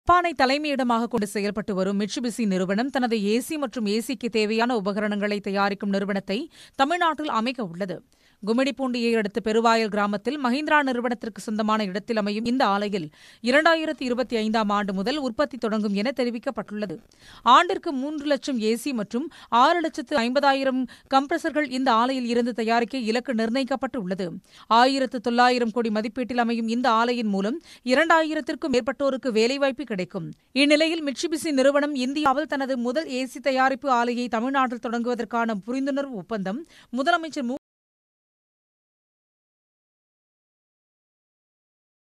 ஜப்பானை தலைமையிடமாக கொண்டு செயல்பட்டு வரும் மிட்சுபிசி நிறுவனம் தனது ஏசி மற்றும் ஏசிக்கு தேவையான உபகரணங்களை தயாரிக்கும் நிறுவனத்தை தமிழ்நாட்டில் அமைக்க உள்ளது கும்மிடிப்பூண்டியை அடுத்த பெருவாயல் கிராமத்தில் மஹிந்திரா நிறுவனத்திற்கு சொந்தமான இடத்தில் அமையும் இந்த ஆலையில் இரண்டாயிரத்தி இருபத்தி ஐந்தாம் ஆண்டு முதல் உற்பத்தி தொடங்கும் என தெரிவிக்கப்பட்டுள்ளது ஆண்டிற்கு மூன்று லட்சம் ஏசி மற்றும் ஆறு லட்சத்து ஐம்பதாயிரம் கம்ப்ரசர்கள் இந்த ஆலையில் இருந்து தயாரிக்க இலக்கு நிர்ணயிக்கப்பட்டு உள்ளது ஆயிரத்து தொள்ளாயிரம் கோடி மதிப்பீட்டில் அமையும் இந்த ஆலையின் மூலம் இரண்டாயிரத்திற்கும் மேற்பட்டோருக்கு வேலைவாய்ப்பு கிடைக்கும் இந்நிலையில் மிட்சுபிசி நிறுவனம் இந்தியாவில் தனது முதல் ஏசி தயாரிப்பு ஆலையை தமிழ்நாட்டில் தொடங்குவதற்கான புரிந்துணர்வு ஒப்பந்தம் முதலமைச்சர் மு